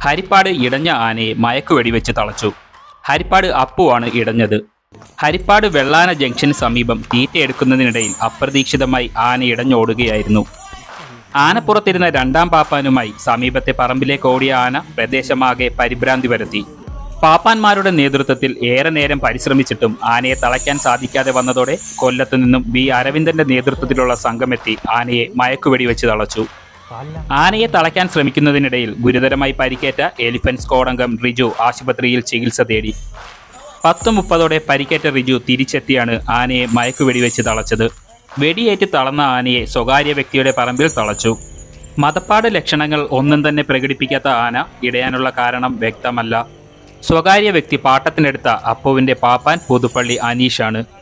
ഹരിപ്പാട് ഇടഞ്ഞ ആനയെ മയക്കുവെടിവെച്ച് തളച്ചു ഹരിപ്പാട് അപ്പുവാണ് ഇടഞ്ഞത് ഹരിപ്പാട് വെള്ളാന ജംഗ്ഷന് സമീപം തീറ്റയെടുക്കുന്നതിനിടയിൽ അപ്രതീക്ഷിതമായി ആന ഇടഞ്ഞോടുകയായിരുന്നു ആനപ്പുറത്തിരുന്ന രണ്ടാം പാപ്പാനുമായി സമീപത്തെ പറമ്പിലേക്ക് ഓടിയ ആന പ്രദേശമാകെ പരിഭ്രാന്തി വരുത്തി പാപ്പാന്മാരുടെ നേതൃത്വത്തിൽ ഏറെ നേരം പരിശ്രമിച്ചിട്ടും ആനയെ തളയ്ക്കാൻ സാധിക്കാതെ വന്നതോടെ കൊല്ലത്തു നിന്നും ബി അരവിന്ദന്റെ നേതൃത്വത്തിലുള്ള സംഘമെത്തി ആനയെ മയക്കുവെടിവെച്ച് തളച്ചു ആനയെ തളയ്ക്കാൻ ശ്രമിക്കുന്നതിനിടയിൽ ഗുരുതരമായി പരിക്കേറ്റ എലിഫന്റ് സ്ക്വാഡ് അംഗം റിജു ആശുപത്രിയിൽ ചികിത്സ തേടി പത്ത് മുപ്പതോടെ പരിക്കേറ്റ റിജു തിരിച്ചെത്തിയാണ് ആനയെ മയക്കുവെടിവെച്ച് തളച്ചത് വെടിയേറ്റ് തളർന്ന ആനയെ സ്വകാര്യ വ്യക്തിയുടെ പറമ്പിൽ തളച്ചു മതപ്പാട് ലക്ഷണങ്ങൾ ഒന്നും തന്നെ പ്രകടിപ്പിക്കാത്ത ആന ഇടയാനുള്ള കാരണം വ്യക്തമല്ല സ്വകാര്യ വ്യക്തി പാട്ടത്തിനെടുത്ത അപ്പുവിന്റെ പാപ്പാൻ പുതുപ്പള്ളി അനീഷാണ്